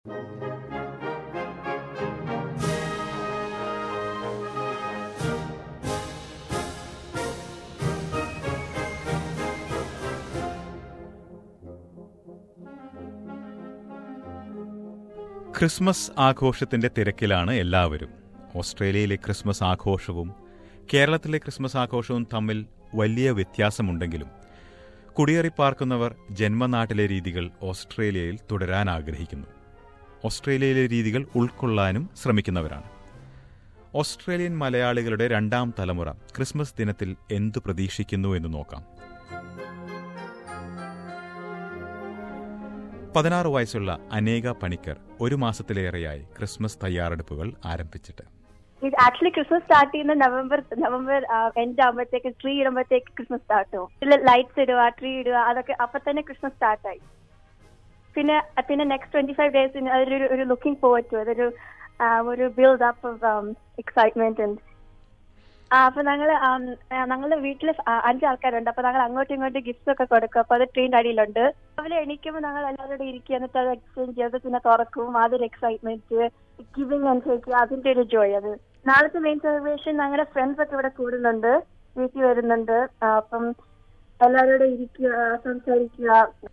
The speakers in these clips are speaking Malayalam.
ക്രിസ്മസ് ആഘോഷത്തിന്റെ തിരക്കിലാണ് എല്ലാവരും ഓസ്ട്രേലിയയിലെ ക്രിസ്മസ് ആഘോഷവും കേരളത്തിലെ ക്രിസ്മസ് ആഘോഷവും തമ്മിൽ വലിയ വ്യത്യാസമുണ്ടെങ്കിലും കുടിയേറി പാർക്കുന്നവർ ജന്മനാട്ടിലെ രീതികൾ ഓസ്ട്രേലിയയിൽ തുടരാൻ ആഗ്രഹിക്കുന്നു ഓസ്ട്രേലിയയിലെ രീതികൾ ഉൾക്കൊള്ളാനും ശ്രമിക്കുന്നവരാണ് ഓസ്ട്രേലിയൻ മലയാളികളുടെ രണ്ടാം തലമുറ ക്രിസ്മസ് ദിനത്തിൽ എന്തു പ്രതീക്ഷിക്കുന്നു എന്ന് നോക്കാം പതിനാറ് വയസ്സുള്ള അനേക പണിക്കർ ഒരു മാസത്തിലേറെയായി ക്രിസ്മസ് തയ്യാറെടുപ്പുകൾ ആരംഭിച്ചിട്ട് ഇത് ആക്ച്വലി ക്രിസ്മസ് സ്റ്റാർട്ട് ചെയ്യുന്ന നവംബർ നവംബർ എൻഡ് ആകുമ്പോഴത്തേക്ക് ട്രീ ഇടുമ്പോഴത്തേക്ക് ക്രിസ്മസ് സ്റ്റാർട്ട് ആവും ഇതിൽ ലൈറ്റ്സ് ഇടുക ട്രീ ഇടുക അതൊക്കെ അപ്പൊ തന്നെ ക്രിസ്മസ് സ്റ്റാർട്ട് ആയി പിന്നെ പിന്നെ നെക്സ്റ്റ് ട്വന്റി ഫൈവ് ഡേയ്സ് അതൊരു ഒരു ലുക്കിംഗ് ഫോർവേഡ് ടു അതൊരു ആ, ഒരു ബിൽഡ് അപ്പ് ഓഫ് എക്സൈറ്റ്മെന്റ് ഉണ്ട് ആ അപ്പൊ ഞങ്ങള് ഞങ്ങളുടെ വീട്ടില് അഞ്ച് ആൾക്കാരുണ്ട് അപ്പൊ ഞങ്ങൾ അങ്ങോട്ടും ഇങ്ങോട്ടും ഗിഫ്റ്റ്സ് ഒക്കെ കൊടുക്കും അപ്പൊ അത് ട്രെയിൻ അടിയിലുണ്ട് രാവിലെ എണീക്കുമ്പോൾ ഞങ്ങൾ എല്ലാവരോടും ഇരിക്കുക എന്നിട്ട് അത് എക്സ്ചേഞ്ച് ചെയ്ത് പിന്നെ തുറക്കും അതൊരു എക്സൈറ്റ്മെന്റ് ഗിവിംഗ് ആൻഡ് ടേക്ക് അതിന്റെ ഒരു ജോയ് അത് നാളത്തെ മെയിൻ സെലിബ്രേഷൻ ഞങ്ങളുടെ ഫ്രണ്ട്സ് ഒക്കെ ഇവിടെ കൂടുന്നുണ്ട് വീട്ടിൽ വരുന്നുണ്ട് ആ, അപ്പം എല്ലാവരോടും ഇരിക്കുക സംസാരിക്കുക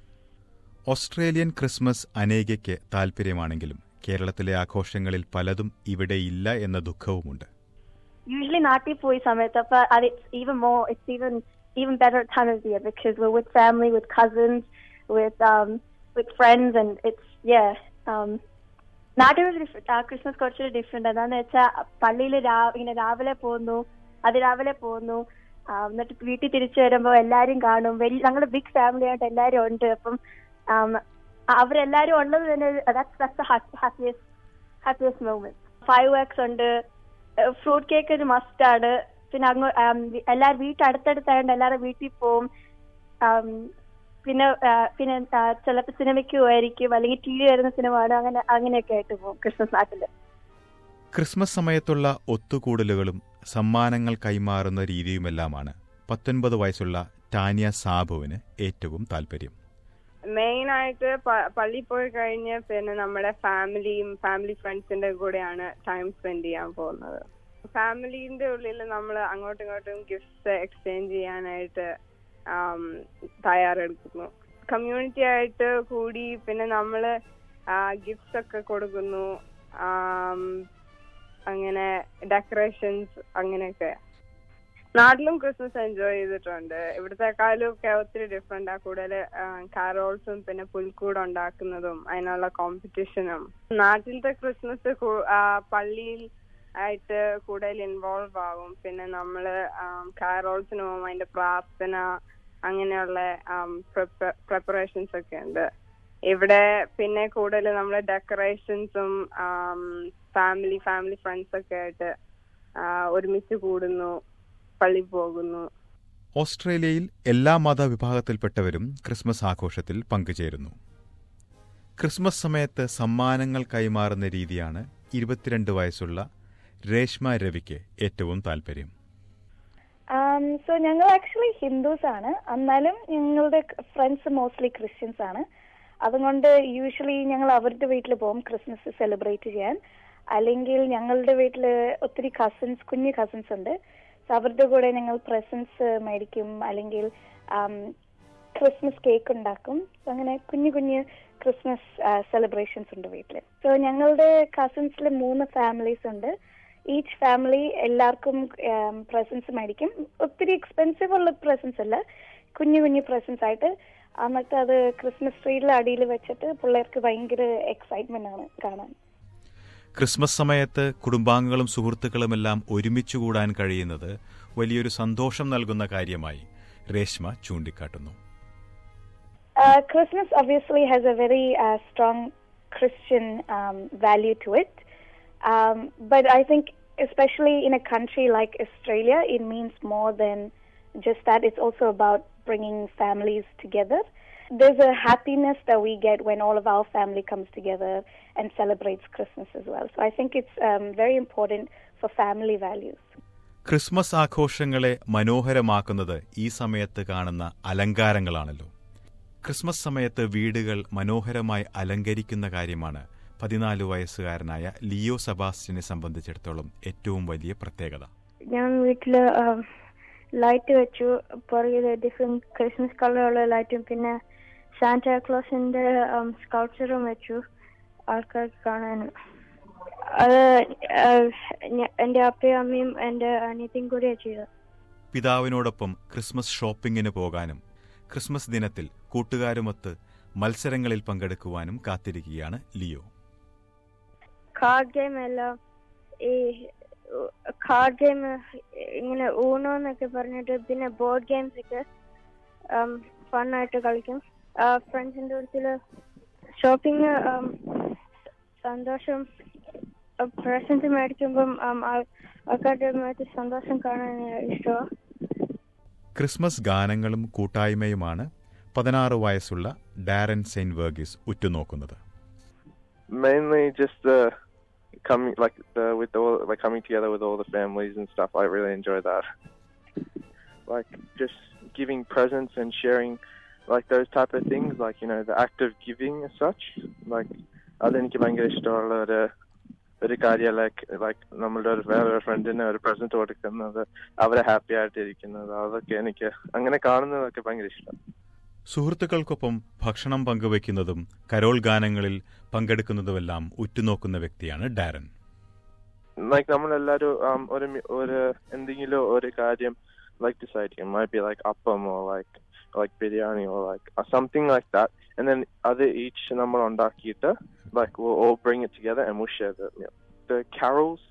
ഓസ്ട്രേലിയൻ ക്രിസ്മസ് അനേകയ്ക്ക് താൽപ്പര്യമാണെങ്കിലും കേരളത്തിലെ ആഘോഷങ്ങളിൽ പലതും ഇവിടെയില്ല എന്ന ദുഃഖവുമുണ്ട് usually നാട്ടിൽ പോയി സമയത്ത് അപ്പൊ അത് even more it's even even better time of the year because we're with family with cousins with um with friends and it's yeah um നാട്ടിൽ ക്രിസ്മസ് കുറച്ചൊരു ഡിഫറെന്റ് എന്താന്ന് വെച്ചാൽ പള്ളിയിൽ ഇങ്ങനെ രാവിലെ പോകുന്നു അതിരാവിലെ പോകുന്നു ആ, എന്നിട്ട് വീട്ടിൽ തിരിച്ചു വരുമ്പോൾ എല്ലാരും കാണും വലിയ ഞങ്ങളുടെ ബിഗ് ഫാമിലി ആയിട്ട് എല്ലാരും ഉണ്ട് അപ്പം um, അവരെല്ലാരും ഉള്ളത് തന്നെ happiest happiest moment fireworks ഉണ്ട് ഫ്രൂട്ട് കേക്ക് ഒരു മസ്റ്റ് ആണ് പിന്നെ അങ്ങ് ആം, എല്ലാരും വീട്ട് അടുത്തടുത്തായോണ്ട് എല്ലാവരും വീട്ടിൽ പോവും ആം, പിന്നെ ആ, പിന്നെ ചിലപ്പോൾ സിനിമയ്ക്ക് പോയിരിക്കും അല്ലെങ്കിൽ ടി വി വരുന്ന സിനിമ ആണ് അങ്ങനെ അങ്ങനെയൊക്കെ ആയിട്ട് പോകും ക്രിസ്മസ് നാട്ടില് ക്രിസ്മസ് സമയത്തുള്ള ഒത്തുകൂടലുകളും സമ്മാനങ്ങൾ കൈമാറുന്ന രീതിയുമെല്ലാമാണ് പത്തൊൻപത് വയസ്സുള്ള ടാനിയ സാബുവിന് ഏറ്റവും താൽപ്പര്യം മെയിൻ ആയിട്ട് പ- പള്ളിയിൽ പോയി കഴിഞ്ഞ് പിന്നെ നമ്മുടെ ഫാമിലിയും ഫാമിലി ഫ്രണ്ട്സിന്റെ കൂടെയാണ് ടൈം സ്പെൻഡ് ചെയ്യാൻ പോകുന്നത് ഫാമിലിന്റെ ഉള്ളിൽ നമ്മൾ അങ്ങോട്ടും ഇങ്ങോട്ടും ഗിഫ്റ്റ്സ് എക്സ്ചേഞ്ച് ചെയ്യാനായിട്ട് ആം, തയ്യാറെടുക്കുന്നു കമ്മ്യൂണിറ്റി ആയിട്ട് കൂടി പിന്നെ നമ്മൾ ഗിഫ്റ്റ്സ് ഒക്കെ കൊടുക്കുന്നു ആം, അങ്ങനെ ഡെക്കറേഷൻസ് അങ്ങനെയൊക്കെ നാട്ടിലും ക്രിസ്മസ് എൻജോയ് ചെയ്തിട്ടുണ്ട് ഇവിടത്തെക്കാളും ഒക്കെ ഒത്തിരി ഡിഫറെന്റ് ആ കൂടുതൽ കാരോൾസും പിന്നെ പുൽക്കൂട് ഉണ്ടാക്കുന്നതും അതിനുള്ള കോമ്പറ്റീഷനും നാട്ടിലത്തെ ക്രിസ്മസ് കൂ- ആ, പള്ളിയിൽ ആയിട്ട് കൂടുതൽ ഇൻവോൾവ് ആവും പിന്നെ നമ്മള് കാരോൾസിന് പോകും അതിന്റെ പ്രാർത്ഥന അങ്ങനെയുള്ള പ്രിപ്പറേഷൻസ് ഒക്കെ ഉണ്ട് ഇവിടെ പിന്നെ കൂടുതൽ നമ്മൾ ഡെക്കറേഷൻസും ഫാമിലി ഫാമിലി ഫ്രണ്ട്സ് ഒക്കെ ആയിട്ട് ആ, ഒരുമിച്ച് കൂടുന്നു പള്ളി പോകുന്നു ഓസ്ട്രേലിയയിൽ എല്ലാ മതവിഭാഗത്തിൽപ്പെട്ടവരും ക്രിസ്മസ് ആഘോഷത്തിൽ പങ്കുചേരുന്നു ക്രിസ്മസ് സമയത്ത് സമ്മാനങ്ങൾ കൈമാറുന്ന രീതിയാണ് ഇരുപത്തിരണ്ട് വയസ്സുള്ള രേഷ്മ രവിക്ക് ഏറ്റവും താൽപ്പര്യം സോ ഞങ്ങൾ ആക്ച്വലി ഹിന്ദുസ് ആണ് എന്നാലും ഞങ്ങളുടെ ഫ്രണ്ട്സ് മോസ്റ്റ്ലി ക്രിസ്ത്യൻസ് ആണ് അതുകൊണ്ട് യൂഷ്വലി ഞങ്ങൾ അവരുടെ വീട്ടിൽ പോകും ക്രിസ്മസ് സെലിബ്രേറ്റ് ചെയ്യാൻ അല്ലെങ്കിൽ ഞങ്ങളുടെ വീട്ടിൽ ഒത്തിരി കസിൻസ് കുഞ്ഞു കസിൻസ് ഉണ്ട് സോ അവരുടെ കൂടെ ഞങ്ങൾ പ്രസൻസ് മേടിക്കും അല്ലെങ്കിൽ ക്രിസ്മസ് കേക്ക് ഉണ്ടാക്കും So അങ്ങനെ കുഞ്ഞു കുഞ്ഞു ക്രിസ്മസ് സെലിബ്രേഷൻസ് ഉണ്ട് വീട്ടിൽ സോ ഞങ്ങളുടെ കസിൻസിൽ മൂന്ന് ഫാമിലീസ് ഉണ്ട് ഈച്ച് ഫാമിലി എല്ലാവർക്കും പ്രസൻസ് മേടിക്കും ഒത്തിരി എക്സ്പെൻസീവ് ഉള്ള പ്രസൻസ് അല്ല കുഞ്ഞു കുഞ്ഞു പ്രസൻസ് ആയിട്ട് എന്നിട്ട് അത് ക്രിസ്മസ് ട്രീയുടെ അടിയിൽ വെച്ചിട്ട് പിള്ളേർക്ക് ഭയങ്കര എക്സൈറ്റ്മെന്റ് ആണ് കാണാൻ ക്രിസ്മസ് സമയത്ത് കുടുംബാംഗങ്ങളും സുഹൃത്തുക്കളുമെല്ലാം ഒരുമിച്ച് കൂടാൻ കഴിയുന്നത് വലിയൊരു സന്തോഷം നൽകുന്ന കാര്യമായി രേഷ്മ ചൂണ്ടിക്കാട്ടുന്നു Uh, Christmas obviously has a very uh, strong Christian um, value to it. Um, but I think, especially in a country like Australia, it means more than just that. It's also about bringing families together. There's a happiness that we get when all of our family comes together and celebrates Christmas as well. So I think it's um, very important for family values. Christmas ആഘോഷങ്ങളെ മനോഹരമാക്കുന്നത് ഈ സമയത്ത് കാണുന്ന അലങ്കാരങ്ങളാണല്ലോ ക്രിസ്മസ് സമയത്ത് വീടുകൾ മനോഹരമായി അലങ്കരിക്കുന്ന കാര്യമാണ് പതിനാല് വയസ്സുകാരനായ ലിയോ സെബാസ്റ്റ്യനെ സംബന്ധിച്ചിടത്തോളം ഏറ്റവും വലിയ പ്രത്യേകത ഞാൻ വീട്ടില് ലൈറ്റ് വെച്ചു പുറകില് ഡിഫറെന്റ് ക്രിസ്മസ് കളറുള്ള ലൈറ്റും പിന്നെ സാന്റാക്ലോസിന്റെ സ്കൾപ്ചറും വെച്ചു ആൾക്കാർക്ക് കാണാനും അത് ആ, ഞ- എന്റെ അപ്പയും അമ്മയും എന്റെ അനിയത്തിയും കൂടിയാ ചെയ്തത് പിതാവിനോടൊപ്പം ക്രിസ്മസ് ഷോപ്പിംഗിന് പോകാനും ക്രിസ്മസ് ദിനത്തിൽ കൂട്ടുകാരുമൊത്ത് മത്സരങ്ങളിൽ പങ്കെടുക്കുവാനും കാത്തിരിക്കുകയാണ് ലിയോ കാർഡ് ഗെയിം എല്ലാം ഈ കാർഡ് ഗെയിം ഇങ്ങനെ ഊണോ എന്നൊക്കെ പറഞ്ഞിട്ട് പിന്നെ ബോർഡ് ഗെയിംസ് ഒക്കെ ഫണ്ണായിട്ട് കളിക്കും ഫ്രണ്ട്സിന്റെ അടുത്തില് ഷോപ്പിംഗ് സന്തോഷം പ്രസന്റ് മേടിക്കുമ്പം um, ആൾ- ആൾക്കാരുടെ മുഖത്ത് സന്തോഷം കാണാൻ ഇഷ്ടമാണ് ക്രിസ്മസ് ഗാനങ്ങളും കൂട്ടായ്മയുമാണ് പതിനാറ് വയസ്സുള്ള ഡാരൻ സെയിന്റ് വർഗീസ് ഉറ്റുനോക്കുന്നത് mainly just the coming like the with all like coming together with all the families and stuff. I really enjoy that. Like just giving presents and sharing like those type of things, like you know the act of giving as such. Like അതെനിക്ക് ഭയങ്കര ഇഷ്ടമുള്ള ഒരു ഒരു കാര്യം ലൈക്ക് ലൈക്ക് നമ്മളുടെ ഒരു വേറൊരു ഫ്രണ്ടിന് ഒരു പ്രസന്റ് കൊടുക്കുന്നത് അവരെ ഹാപ്പി ആയിട്ടിരിക്കുന്നത് അതൊക്കെ എനിക്ക് അങ്ങനെ കാണുന്നതൊക്കെ ഭയങ്കര ഇഷ്ടം സുഹൃത്തുക്കൾക്കൊപ്പം ഭക്ഷണം പങ്കുവയ്ക്കുന്നതും കരോൾ ഗാനങ്ങളിൽ പങ്കെടുക്കുന്നതുമെല്ലാം ഉറ്റുനോക്കുന്ന വ്യക്തിയാണ് ഡാരൻ like നമ്മളെല്ലാരും um, ഒരു മി- ഒരു എന്തെങ്കിലും ഒരു കാര്യം like decide ചെയ്യും might be like അപ്പം or like like biryani or like uh, something like that and then other each നമ്മൾ ഉണ്ടാക്കിയിട്ട് like we'll all bring it together and we'll share the meal the carols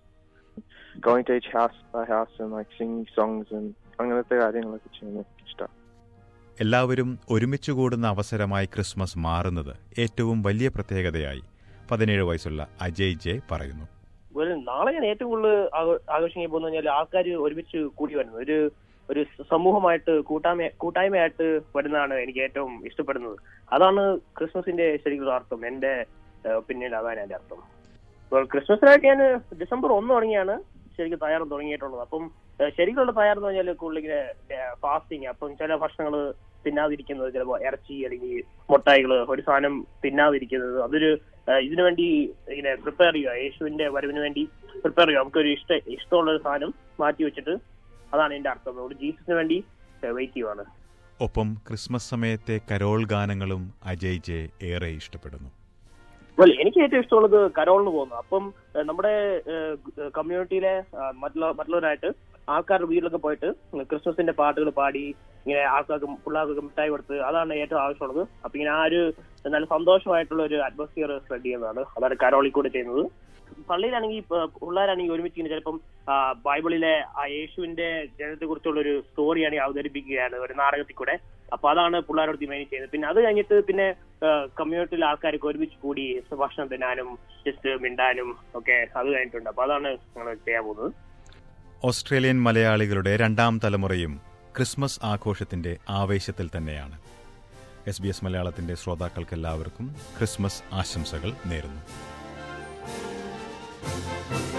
going to each house by house and like singing songs and അങ്ങനത്തെ കാര്യങ്ങളൊക്കെ ചെയ്യുന്നത് ഇഷ്ടം എല്ലാവരും ഒരുമിച്ച് കൂടുന്ന അവസരമായി ക്രിസ്മസ് മാറുന്നത് ഏറ്റവും വലിയ പ്രത്യേകതയായി പതിനേഴ് വയസ്സുള്ള അജയ് ജെ പറയുന്നു ഒരു നാളെ ഞാൻ ഏറ്റവും കൂടുതൽ ആഘോ- ആഘോഷിക്കാൻ പോകുന്ന പറഞ്ഞാൽ ആൾക്കാർ ഒരുമിച്ച് കൂടി വരുന്നത് ഒരു ഒരു സമൂഹമായിട്ട് കൂട്ടായ്മ കൂട്ടായ്മയായിട്ട് വരുന്നതാണ് എനിക്ക് ഏറ്റവും ഇഷ്ടപ്പെടുന്നത് അതാണ് ക്രിസ്മസിന്റെ ശരിക്കുള്ള അർത്ഥം എന്റെ ഒപ്പീനിയൻ അതാണ് എന്റെ അർത്ഥം അപ്പോൾ ക്രിസ്മസിനായിട്ട് ഞാൻ ഡിസംബർ ഒന്ന് തുടങ്ങിയാണ് ശരിക്കും തയ്യാറ് തുടങ്ങിയിട്ടുള്ളത് അപ്പം ഏഹ് ശരിക്കുള്ള തയ്യാറെന്ന് പറഞ്ഞാൽ കൂടുതൽ ഇങ്ങനെ ഫാസ്റ്റിങ് അപ്പം ചില ഭക്ഷണങ്ങൾ തിന്നാതിരിക്കുന്നത് ചിലപ്പോൾ ഇറച്ചി അല്ലെങ്കിൽ മുട്ടായികൾ ഒരു സാധനം തിന്നാതിരിക്കുന്നത് അതൊരു ഏഹ് ഇതിനു വേണ്ടി ഇങ്ങനെ പ്രിപ്പയർ ചെയ്യുക യേശുവിന്റെ വരവിന് വേണ്ടി പ്രിപ്പയർ ചെയ്യുക നമുക്കൊരു ഇഷ്ട ഇഷ്ടമുള്ള ഒരു സാധനം മാറ്റി വെച്ചിട്ട് അതാണ് എന്റെ അർത്ഥം അതുകൊണ്ട് ജീസസിന് വേണ്ടി വെയിറ്റ് ചെയ്യുവാണ് ഒപ്പം ക്രിസ്മസ് സമയത്തെ കരോൾ ഗാനങ്ങളും അജയ് ജെ ഏറെ ഇഷ്ടപ്പെടുന്നു well എനിക്ക് ഏറ്റവും ഇഷ്ടമുള്ളത് കരോളിന് പോകുന്നു അപ്പം ഏഹ് നമ്മുടെ കമ്മ്യൂണിറ്റിയിലെ മറ്റുള്ള മറ്റുള്ളവരായിട്ട് ആൾക്കാരുടെ വീട്ടിലൊക്കെ പോയിട്ട് ക്രിസ്മസിന്റെ പാട്ടുകൾ പാടി ഇങ്ങനെ ആൾക്കാർക്ക് പിള്ളേർക്കൊക്കെ മിഠായി കൊടുത്ത് അതാണ് ഏറ്റവും ആവശ്യമുള്ളത് അപ്പൊ ഇങ്ങനെ ആ ഒരു നല്ല സന്തോഷമായിട്ടുള്ള ഒരു അറ്റ്മോസ്ഫിയർ സ്പ്രെഡ് ചെയ്യുന്നതാണ് അതാണ് കരോളിൽ കൂടെ ചെയ്യുന്നത് പള്ളിയിലാണെങ്കിൽ പിള്ളേരാണെങ്കിൽ ഒരുമിച്ച് ഇങ്ങനെ ചിലപ്പം ആ, ബൈബിളിലെ ആ യേശുവിന്റെ ജനനത്തെ കുറിച്ചുള്ള ഒരു സ്റ്റോറിയാണ് അവതരിപ്പിക്കുകയാണ് ഒരു നാടകത്തിൽ കൂടെ അപ്പൊ അതാണ് പിള്ളേരോട് മെയിൻ ചെയ്യുന്നത് പിന്നെ അത് കഴിഞ്ഞിട്ട് പിന്നെ കമ്മ്യൂണിറ്റിയിലെ ആൾക്കാർക്ക് ഒരുമിച്ച് കൂടി ഭക്ഷണം തിന്നാനും ജസ്റ്റ് മിണ്ടാനും ഒക്കെ അത് കഴിഞ്ഞിട്ടുണ്ട് അപ്പൊ അതാണ് ഞങ്ങൾ ചെയ്യാൻ പോകുന്നത് ഓസ്ട്രേലിയൻ മലയാളികളുടെ രണ്ടാം തലമുറയും ക്രിസ്മസ് ആഘോഷത്തിന്റെ ആവേശത്തിൽ തന്നെയാണ് എസ് ബി എസ് മലയാളത്തിന്റെ ശ്രോതാക്കൾക്കെല്ലാവർക്കും ക്രിസ്മസ് ആശംസകൾ നേരുന്നു